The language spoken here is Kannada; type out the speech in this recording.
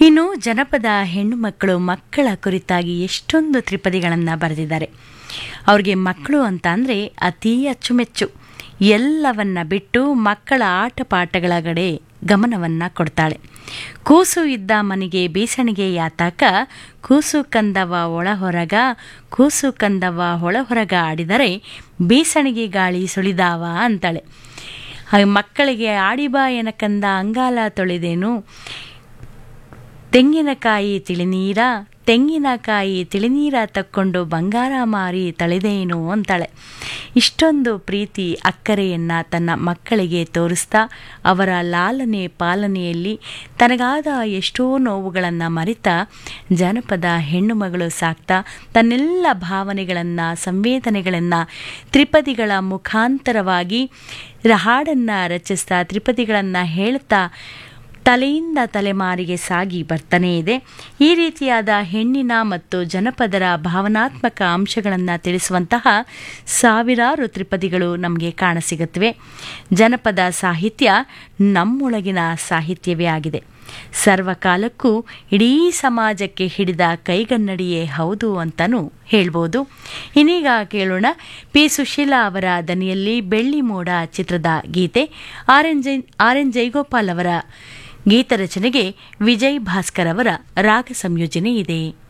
ಇನ್ನು ಜನಪದ ಹೆಣ್ಣು ಮಕ್ಕಳು ಮಕ್ಕಳ ಕುರಿತಾಗಿ ಎಷ್ಟೊಂದು ತ್ರಿಪದಿಗಳನ್ನು ಬರೆದಿದ್ದಾರೆ ಅವ್ರಿಗೆ ಮಕ್ಕಳು ಅಂತ ಅಂದರೆ ಅತೀ ಅಚ್ಚುಮೆಚ್ಚು ಎಲ್ಲವನ್ನ ಬಿಟ್ಟು ಮಕ್ಕಳ ಆಟ ಪಾಠಗಳ ಕಡೆ ಗಮನವನ್ನು ಕೊಡ್ತಾಳೆ ಕೂಸು ಇದ್ದ ಮನೆಗೆ ಬೀಸಣಿಗೆ ಯಾತಾಕ ಕೂಸು ಕಂದವ ಒಳಹೊರಗ ಕೂಸು ಕಂದವ ಒಳಹೊರಗ ಆಡಿದರೆ ಬೀಸಣಿಗೆ ಗಾಳಿ ಸುಳಿದಾವ ಅಂತಾಳೆ ಹಾಗೆ ಮಕ್ಕಳಿಗೆ ಆಡಿಬಾ ಎನಕಂದ ಅಂಗಾಲ ತೊಳೆದೇನು ತೆಂಗಿನಕಾಯಿ ತಿಳಿನೀರ ತೆಂಗಿನಕಾಯಿ ತಿಳಿನೀರ ತಕ್ಕೊಂಡು ಬಂಗಾರ ಮಾರಿ ತಳೆದೇನು ಅಂತಾಳೆ ಇಷ್ಟೊಂದು ಪ್ರೀತಿ ಅಕ್ಕರೆಯನ್ನು ತನ್ನ ಮಕ್ಕಳಿಗೆ ತೋರಿಸ್ತಾ ಅವರ ಲಾಲನೆ ಪಾಲನೆಯಲ್ಲಿ ತನಗಾದ ಎಷ್ಟೋ ನೋವುಗಳನ್ನು ಮರೆತ ಜನಪದ ಹೆಣ್ಣು ಮಗಳು ಸಾಕ್ತಾ ತನ್ನೆಲ್ಲ ಭಾವನೆಗಳನ್ನು ಸಂವೇದನೆಗಳನ್ನು ತ್ರಿಪದಿಗಳ ಮುಖಾಂತರವಾಗಿ ಹಾಡನ್ನು ರಚಿಸ್ತಾ ತ್ರಿಪದಿಗಳನ್ನು ಹೇಳ್ತಾ ತಲೆಯಿಂದ ತಲೆಮಾರಿಗೆ ಸಾಗಿ ಬರ್ತಾನೇ ಇದೆ ಈ ರೀತಿಯಾದ ಹೆಣ್ಣಿನ ಮತ್ತು ಜನಪದರ ಭಾವನಾತ್ಮಕ ಅಂಶಗಳನ್ನು ತಿಳಿಸುವಂತಹ ಸಾವಿರಾರು ತ್ರಿಪದಿಗಳು ನಮಗೆ ಕಾಣಸಿಗುತ್ತವೆ ಜನಪದ ಸಾಹಿತ್ಯ ನಮ್ಮೊಳಗಿನ ಸಾಹಿತ್ಯವೇ ಆಗಿದೆ ಸರ್ವಕಾಲಕ್ಕೂ ಇಡೀ ಸಮಾಜಕ್ಕೆ ಹಿಡಿದ ಕೈಗನ್ನಡಿಯೇ ಹೌದು ಅಂತಲೂ ಹೇಳ್ಬೋದು ಇನ್ನೀಗ ಕೇಳೋಣ ಪಿ ಸುಶೀಲಾ ಅವರ ದನಿಯಲ್ಲಿ ಬೆಳ್ಳಿ ಮೋಡ ಚಿತ್ರದ ಗೀತೆ R N Jai R N Jaigopal ಅವರ ಗೀತರಚನೆಗೆ ವಿಜಯ್ ಭಾಸ್ಕರ್ ಅವರ ರಾಗ ಸಂಯೋಜನೆ ಇದೆ